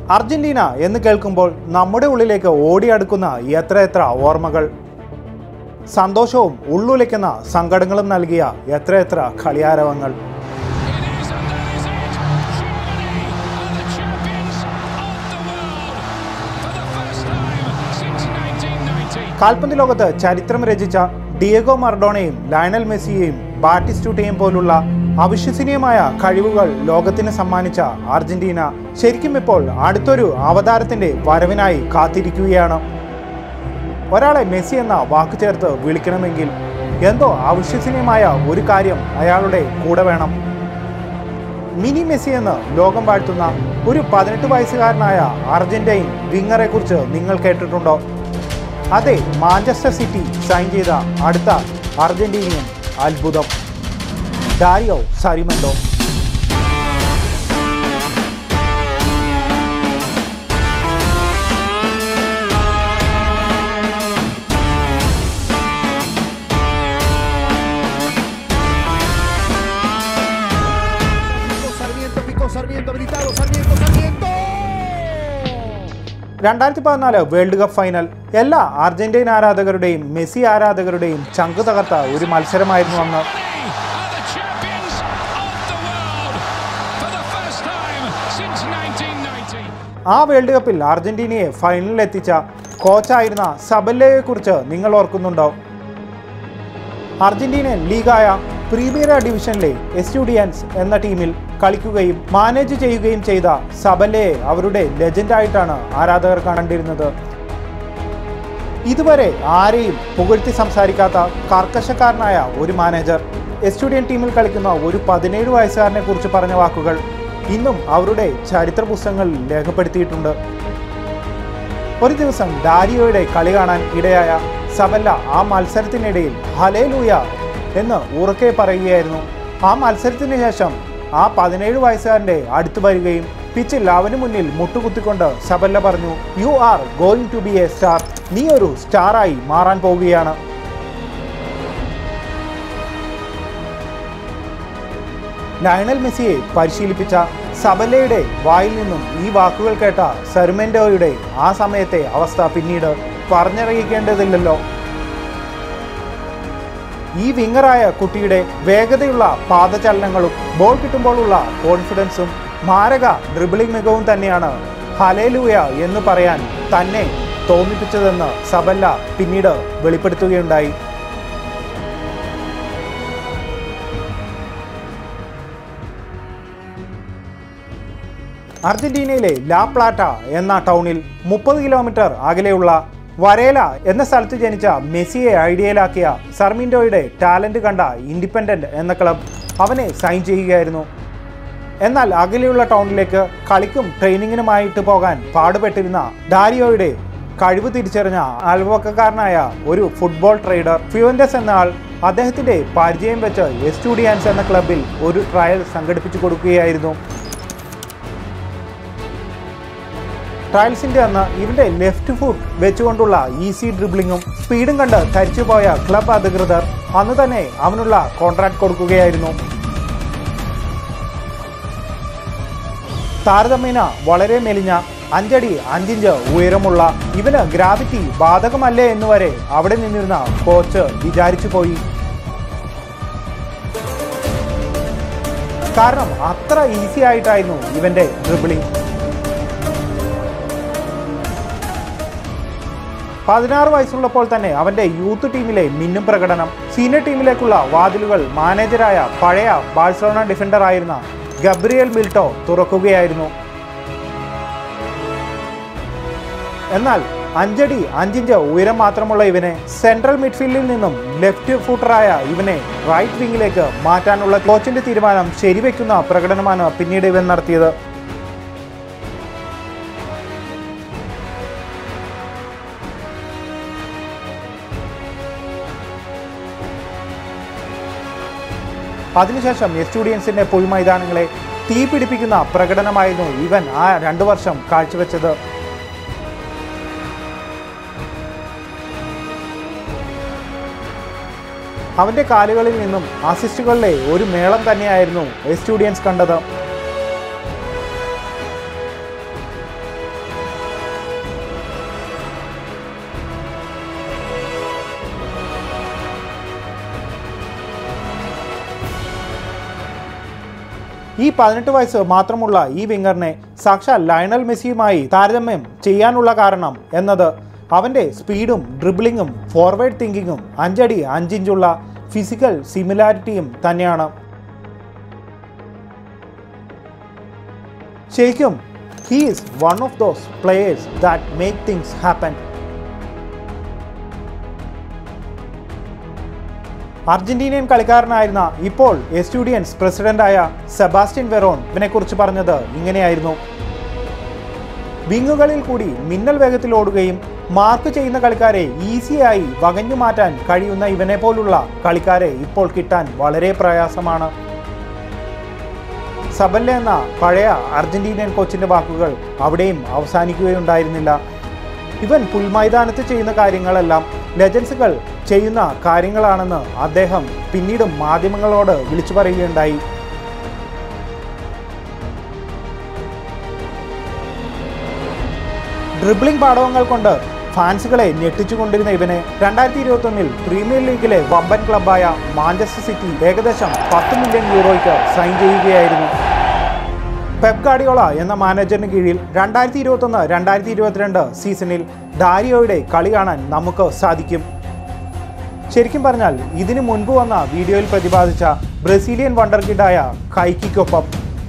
Argentina എന്ന് കേൾക്കുമ്പോൾ നമ്മുടെ ഉള്ളിലേക്ക് ഓടിയടുക്കുന്ന എത്രയെത്ര ഓർമ്മകൾ സന്തോഷവും ഉള്ളുലയ്ക്കുന്ന സങ്കടങ്ങളും നൽകിയ എത്രയെത്ര കളിയാരവങ്ങൾ It is, and that is it. Germany are the champions of the world for the first time since 1990. കാൽപന്ത് ലോകത്ത് ചരിത്രം രചിച്ച ഡിയഗോ മർഡോണയും ലയണൽ മെസ്സിയെയും ബാറ്റിസ്റ്റൂട്ടയും പോലുള്ള അവിശ്വസനീയമായ കഴിവുകൾ ലോകത്തിന് സമ്മാനിച്ച അർജന്റീന ശരിക്കും ഇപ്പോൾ അടുത്തൊരു അവതാരത്തിന്റെ വരവിനായി കാത്തിരിക്കുകയാണ് ഒരാളെ മെസ്സി എന്ന വാക്ക് ചേർത്ത് വിളിക്കണമെങ്കിൽ എന്തോ അവിശ്വസനീയമായ ഒരു കാര്യം അയാളുടെ കൂടെ വേണം മിനി മെസ്സി എന്ന് ലോകം വാഴ്ത്തുന്ന ഒരു പതിനെട്ട് വയസ്സുകാരനായ അർജന്റൈൻ വിങ്ങറെ കുറിച്ച് നിങ്ങൾ കേട്ടിട്ടുണ്ടോ അതെ മാഞ്ചസ്റ്റർ സിറ്റി സൈൻ ചെയ്ത അടുത്ത അർജന്റീനിയൻ അത്ഭുതം ഡാരിയോ സരിമൻഡോ Sarmiento picó Sarmiento habilitado Sarmiento Sarmiento രണ്ടായിരത്തി പതിനാല് വേൾഡ് കപ്പ് ഫൈനൽ എല്ലാ അർജന്റീൻ ആരാധകരുടെയും മെസ്സി ആരാധകരുടെയും ചങ്ക് തകർത്ത ഒരു മത്സരമായിരുന്നു അന്ന് Germany are the champions of the world for the first time since 1990. ആ വേൾഡ് കപ്പിൽ അർജന്റീനയെ ഫൈനലിൽ എത്തിച്ച കോച്ചായിരുന്ന സബല്ലയെ കുറിച്ച് നിങ്ങൾ ഓർക്കുന്നുണ്ടോ അർജന്റീനൻ ലീഗായ പ്രീമിയർ ഡിവിഷനിലെ എസ്റ്റുഡിയൻസ് എന്ന ടീമിൽ കളിക്കുകയും മാനേജ് ചെയ്യുകയും ചെയ്ത സബല്ലയെ അവരുടെ ലെജൻഡായിട്ടാണ് ആരാധകർ കണ്ടിരുന്നത് ഇതുവരെ ആരെയും പുകഴ്ത്തി സംസാരിക്കാത്ത കർക്കശക്കാരനായ ഒരു മാനേജർ എസ്റ്റുഡിയൻ ടീമിൽ കളിക്കുന്ന ഒരു പതിനേഴ് വയസ്സുകാരനെ കുറിച്ച് പറഞ്ഞ വാക്കുകൾ ഇന്നും അവരുടെ ചരിത്ര പുസ്തകങ്ങളിൽ രേഖപ്പെടുത്തിയിട്ടുണ്ട് ഒരു ദിവസം ഡാരിയോയുടെ കളി കാണാൻ ഇടയായ സബല്ല ആ മത്സരത്തിനിടയിൽ ഹലേലൂയ എന്ന് ഉറക്കെ പറയുകയായിരുന്നു ആ മത്സരത്തിന് ശേഷം ആ പതിനേഴ് വയസ്സുകാരൻ്റെ അടുത്ത് വരികയും പിച്ചിൽ അവന് മുന്നിൽ മുട്ടുകുത്തിക്കൊണ്ട് സബല്ല പറഞ്ഞു you are going to be a star നീ ഒരു സ്റ്റാറായി മാറാൻ പോവുകയാണ് ലയണൽ മെസ്സിയെ പരിശീലിപ്പിച്ച സബല്ലയുടെ വായിൽ നിന്നും ഈ വാക്കുകൾ കേട്ട സെർമെൻഡോയുടെ ആ സമയത്തെ അവസ്ഥ പിന്നീട് പറഞ്ഞറിയിക്കേണ്ടതില്ലല്ലോ ഈ വിങ്ങറായ കുട്ടിയുടെ വേഗതയുള്ള പാദചലനങ്ങളും ബോൾ കിട്ടുമ്പോഴുള്ള കോൺഫിഡൻസും മാരക ഡ്രിബിളിംഗ് മികവും തന്നെയാണ് ഹലേലൂയ എന്ന് പറയാൻ തന്നെ തോന്നിപ്പിച്ചതെന്ന് സബല്ല പിന്നീട് വെളിപ്പെടുത്തുകയുണ്ടായി അർജന്റീനയിലെ ലാ പ്ലാറ്റ എന്ന ടൗണിൽ മുപ്പത് കിലോമീറ്റർ അകലെയുള്ള വരേല എന്ന സ്ഥലത്ത് ജനിച്ച മെസ്സിയെ ഐഡിയയിലാക്കിയ സർമിൻഡോയുടെ ടാലന്റ് കണ്ട ഇൻഡിപെൻഡന്റ് എന്ന ക്ലബ് അവനെ സൈൻ ചെയ്യുകയായിരുന്നു എന്നാൽ അകലെയുള്ള ടൗണിലേക്ക് കളിക്കും ട്രെയിനിങ്ങിനുമായിട്ട് പോകാൻ പാടുപെട്ടിരുന്ന ഡാരിയോയുടെ കഴിവ് തിരിച്ചറിഞ്ഞ അയൽവക്കക്കാരനായ ഒരു ഫുട്ബോൾ ട്രേഡർ ഫ്യുവൻഡസ് എന്ന ആൾ അദ്ദേഹത്തിന്റെ പരിചയം വെച്ച് എസ്റ്റുഡിയാൻസ് എന്ന ക്ലബിൽ ഒരു ട്രയൽ സംഘടിപ്പിച്ചു കൊടുക്കുകയായിരുന്നു ട്രയൽസിന്റെ അന്ന് ഇവന്റെ ലെഫ്റ്റ് ഫുട്ട് വെച്ചുകൊണ്ടുള്ള ഈസി ഡ്രിബ്ലിങ്ങും സ്പീഡും കണ്ട് ധരിച്ചുപോയ ക്ലബ് അധികൃതർ അന്ന് തന്നെ അവനുള്ള കോൺട്രാക്ട് കൊടുക്കുകയായിരുന്നു താരതമ്യേന വളരെ മെലിഞ്ഞ അഞ്ചടി അഞ്ചിഞ്ച് ഉയരമുള്ള ഇവന് ഗ്രാവിറ്റി ബാധകമല്ലേ എന്ന് വരെ അവിടെ നിന്നിരുന്ന കോച്ച് വിചാരിച്ചു പോയി കാരണം അത്ര ഈസി ആയിട്ടായിരുന്നു ഇവന്റെ ഡ്രിബിളിംഗ് പതിനാറ് വയസ്സുള്ളപ്പോൾ തന്നെ അവന്റെ യൂത്ത് ടീമിലെ മിന്നും പ്രകടനം സീനിയർ ടീമിലേക്കുള്ള വാതിലുകൾ മാനേജരായ പഴയ ബാഴ്സലോണ ഡിഫൻഡർ ആയിരുന്ന ഗബ്രിയൽ മിൽട്ടോ തുറക്കുകയായിരുന്നു എന്നാൽ അഞ്ചടി അഞ്ചിഞ്ച് ഉയരം മാത്രമുള്ള ഇവനെ സെൻട്രൽ മിഡ്ഫീൽഡിൽ നിന്നും ലെഫ്റ്റ് ഫൂട്ടറായ ഇവനെ റൈറ്റ് വിങ്ങിലേക്ക് മാറ്റാനുള്ള കോച്ചിന്റെ തീരുമാനം ശരിവെക്കുന്ന പ്രകടനമാണ് പിന്നീട് ഇവൻ നടത്തിയത് അതിനുശേഷം എസ്റ്റുഡിയൻസിന്റെ പുൽമൈതാനങ്ങളെ തീ പിടിപ്പിക്കുന്ന പ്രകടനമായിരുന്നു ഇവൻ ആ രണ്ടു വർഷം കാഴ്ചവെച്ചത് അവന്റെ കാലുകളിൽ നിന്നും അസിസ്റ്റുകളിലെ ഒരു മേളം തന്നെയായിരുന്നു എസ്റ്റുഡിയൻസ് കണ്ടത് ഈ പതിനെട്ട് വയസ്സ് മാത്രമുള്ള ഈ വിങ്ങറിനെ സാക്ഷാൽ ലയണൽ മെസ്സിയുമായി താരതമ്യം ചെയ്യാനുള്ള കാരണം എന്നത് അവൻ്റെ സ്പീഡും ഡ്രിബിളിങ്ങും ഫോർവേഡ് തിങ്കിങ്ങും അഞ്ചടി അഞ്ചിഞ്ചുള്ള ഫിസിക്കൽ സിമിലാരിറ്റിയും തന്നെയാണ് ശരിക്കും he is one of those players that make things happen അർജന്റീനിയൻ കളിക്കാരനായിരുന്ന ഇപ്പോൾ എസ്റ്റുഡിയൻസ് പ്രസിഡന്റായ സെബാസ്റ്റ്യൻ വെറോൺ ഇവനെക്കുറിച്ച് പറഞ്ഞത് ഇങ്ങനെയായിരുന്നു വിങ്ങുകളിൽ കൂടി മിന്നൽ വേഗത്തിൽ ഓടുകയും മാർക്ക് ചെയ്യുന്ന കളിക്കാരെ ഈസിയായി വകഞ്ഞു മാറ്റാൻ കഴിയുന്ന ഇവനെ പോലുള്ള കളിക്കാരെ ഇപ്പോൾ കിട്ടാൻ വളരെ പ്രയാസമാണ് സബല്ല എന്ന പഴയ അർജന്റീനിയൻ കോച്ചിന്റെ വാക്കുകൾ അവിടെയും അവസാനിക്കുകയുണ്ടായിരുന്നില്ല ഇവൻ പുൽമൈതാനത്ത് ചെയ്യുന്ന കാര്യങ്ങളെല്ലാം ലെജൻസുകൾ ചെയ്യുന്ന കാര്യങ്ങളാണെന്ന് അദ്ദേഹം പിന്നീട് മാധ്യമങ്ങളോട് വിളിച്ചു പറയുകയുണ്ടായി ഡ്രിബ്ലിംഗ് പാടവങ്ങൾ കൊണ്ട് ഫാൻസുകളെ ഞെട്ടിച്ചുകൊണ്ടിരുന്ന ഇവനെ രണ്ടായിരത്തി ഇരുപത്തൊന്നിൽ പ്രീമിയർ ലീഗിലെ വമ്പൻ ക്ലബായ മാഞ്ചസ്റ്റർ സിറ്റി ഏകദേശം പത്ത് മില്യൺ യൂറോയ്ക്ക് സൈൻ ചെയ്യുകയായിരുന്നു പെപ് ഗാഡിയോള എന്ന മാനേജറിന് കീഴിൽ രണ്ടായിരത്തി ഇരുപത്തൊന്ന് രണ്ടായിരത്തി ഇരുപത്തിരണ്ട് സീസണിൽ ഡാരിയോയുടെ കളി കാണാൻ നമുക്ക് സാധിക്കും ശരിക്കും പറഞ്ഞാൽ ഇതിനു മുൻപ് വന്ന വീഡിയോയിൽ പ്രതിപാദിച്ച ബ്രസീലിയൻ വണ്ടർ കിഡായ കൈക്കിക്കൊപ്പം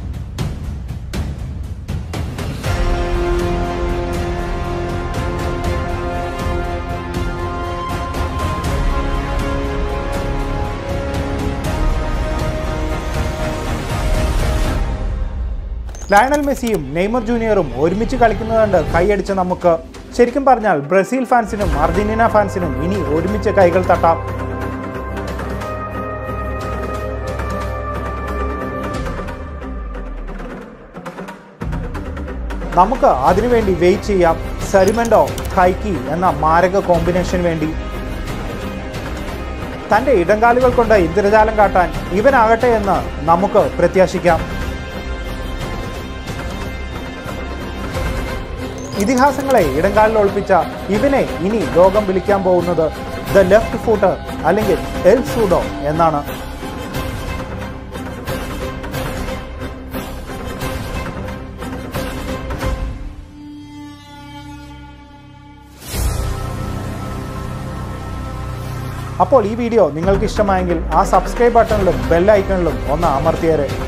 ലയണൽ മെസ്സിയും നെയ്മർ ജൂനിയറും ഒരുമിച്ച് കളിക്കുന്നത് കണ്ട് കൈയടിച്ച നമുക്ക് ശരിക്കും പറഞ്ഞാൽ ബ്രസീൽ ഫാൻസിനും അർജന്റീന ഫാൻസിനും ഇനി ഒരുമിച്ച് കൈകൾ തട്ടാം നമുക്ക് അതിനുവേണ്ടി വെയിറ്റ് ചെയ്യാം സരിമെൻഡോ കൈക്കി എന്ന മാരക കോമ്പിനേഷൻ വേണ്ടി തന്റെ ഇടങ്കാലുകൾ കൊണ്ട് ഇന്ദ്രജാലം കാട്ടാൻ ഇവനാകട്ടെ എന്ന് നമുക്ക് പ്രത്യാശിക്കാം ഇതിഹാസങ്ങളെ ഇടങ്കാലിൽ ഒളിപ്പിച്ച ഇവനെ ഇനി ലോകം വിളിക്കാൻ പോകുന്നത് ദ ലെഫ്റ്റ് ഫൂട്ടർ അല്ലെങ്കിൽ എൽ സൂഡോ എന്നാണ് അപ്പോൾ ഈ വീഡിയോ നിങ്ങൾക്ക് ഇഷ്ടമായെങ്കിൽ ആ സബ്സ്ക്രൈബ് ബട്ടണിലും ബെൽ ഐക്കണിലും ഒന്ന് അമർത്തിയേരെ